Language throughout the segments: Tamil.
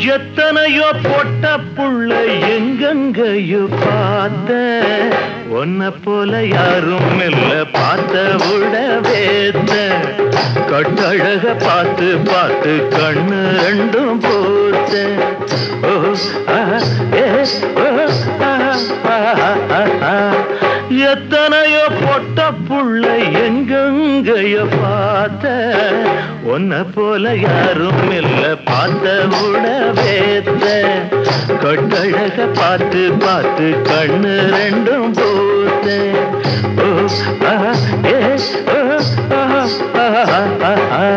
எத்தனையோ பொட்ட புள்ள எங்கெங்கையோ பார்த்த உன்னை போல யாரும் இல்ல பார்த்த விட வேத்த கட்டழக பார்த்து பார்த்து கண்ணு ரெண்டும் போத்த ஓ ஆஹா, ஏ, ஓ, ஆஹா, ஆஹா, ஆஹா. எத்தனையோ பொட்ட புள்ள எங்கெங்கைய பார்த்த உன்னை போல யாரும் இல்ல பார்த்த உணவேத்த கொட்டழக பார்த்து பார்த்து கண்ணு ரெண்டும் போத்த ஓ ஆஹா, ஏ, ஓ, ஆஹா, ஆஹா, ஆஹா.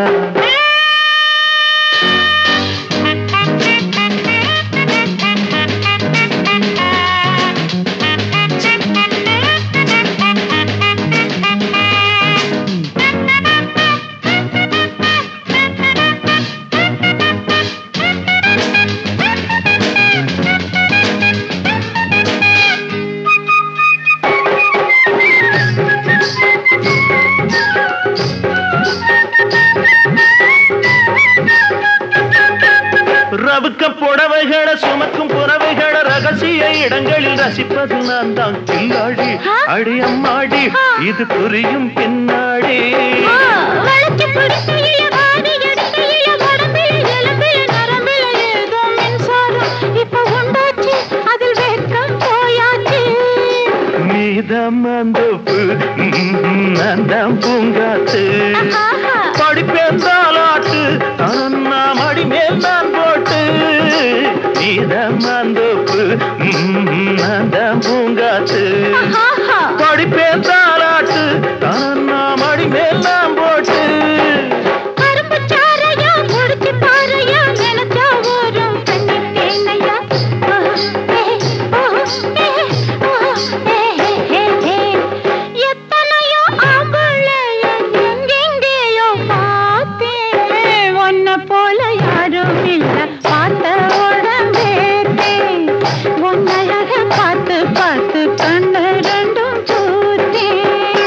ரவுக்க புடவைகளை சுமக்கும் புறவைகளை ரகசிய இடங்களில் ரசிப்பது நான் தான் கில்லாடி அடி அம்மாடி இது புரியும் பின்னாடி வளைச்சு பிடிக்கையில வாரி எடுக்கையில உடம்பில எலும்பில நரம்பில ஏதோ மின்சாரம் இப்ப உண்டாச்சு அதில் வெட்கம் போயாச்சு நீதம் அந்தோப்பு நான் பூங்காத்து ஆஹா. படிப்பேந்தாலாட்டு நான் அடி மேல் நான் போட்டு நீதம் அந்தோப்பு நான் பூங்காத்து ஆஹா. படிப்பேந்தாலாட்டு நான் அடி மேல் நான் போட்டு கரும்புச் சாறையா, குடிச்சுப் பாறையா, நினைச்சா ஊரும் கண்ணித் தேனையா. ஓஹோ, ஏ, ஓஹோ, ஏ, ஓஹோ, ஏ, ஏ, ஏ, ஏ. எத்தனையோ ஆம்பளைய எங்கெங்கேயோ பார்த்தேன். உன்னை போல யாரும் இல்ல, பார்த்த உடம்பேத்தே. உன் அழக பார்த்து பார்த்து கண்ணு ரெண்டும் பூத்தேன்.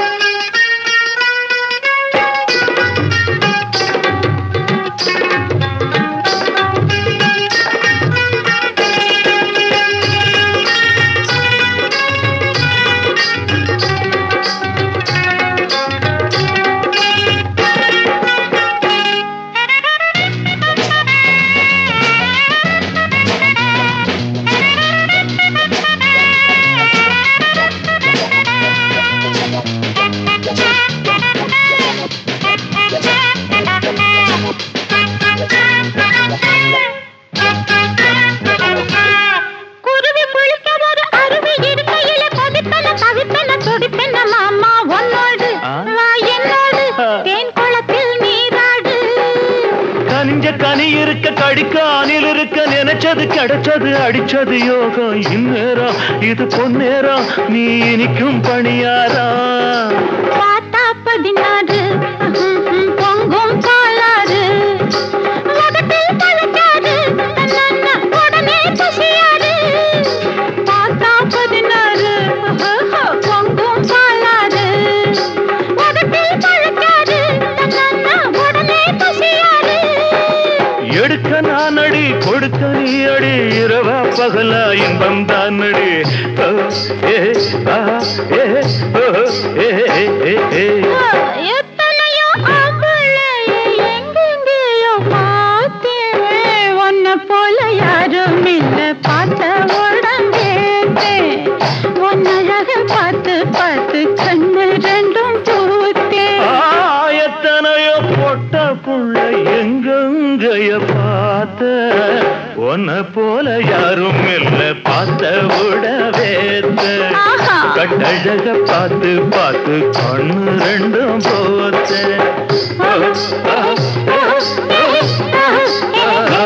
குருவி குளிக்க ஒரு அருவி இருக்கையில கொதிப்பென தவிப்பென துடிப்பென மாமா உன்னோடு ஆ? வா என்னோடு ஆ. தேன் குளத்தில் நீராடு கனிஞ்ச கனி இருக்க கடிக்க அணில் இருக்க நினைச்சது கிடைச்சது அடிச்சது யோகம் இந்நேரம் இது பொன்னேரம் நீ இனிக்கும் பணியாரா பார்த்தா பதினாறு ம்ம், ம், பொங்கும் காலாறு உதட்டில் பழச்சாறு தன்னன்ன உடனே பசியாறு பார்த்தா பதினாறு ஓஹோ, பொங்கும் காலாறு உதட்டில் பழச்சாறு தன்னன்ன உடனே பசியாறு எடுக்க நான் அடி கொடுக்க நீ அடி இரவா பகலா இன்பம் தான் அடி ஓ, ஏ, ஆ, ஏ, ஓ, ஏ, ஏ, ஏ, ஏ. எத்தனையோ ஆம்பளைய எங்கெங்கேயோ பார்த்தேன். உன்னை போல யாரும் இல்ல, பார்த்த உடம்பேத்தேன். உன் அழக பார்த்து பார்த்து கண்ணு ரெண்டும் பூத்தேன். ஆ, எத்தனையோ பொட்ட புள்ள எங்கெங்கைய பார்த்த உன்னை போல யாரும் இல்ல பார்த்த விடவேத்த ஆஹா. கட்டழக பார்த்து பார்த்து கண்ணு ரெண்டும் போத்த ஆஹா. ஆஹா. ஆஹா. ஆஹா.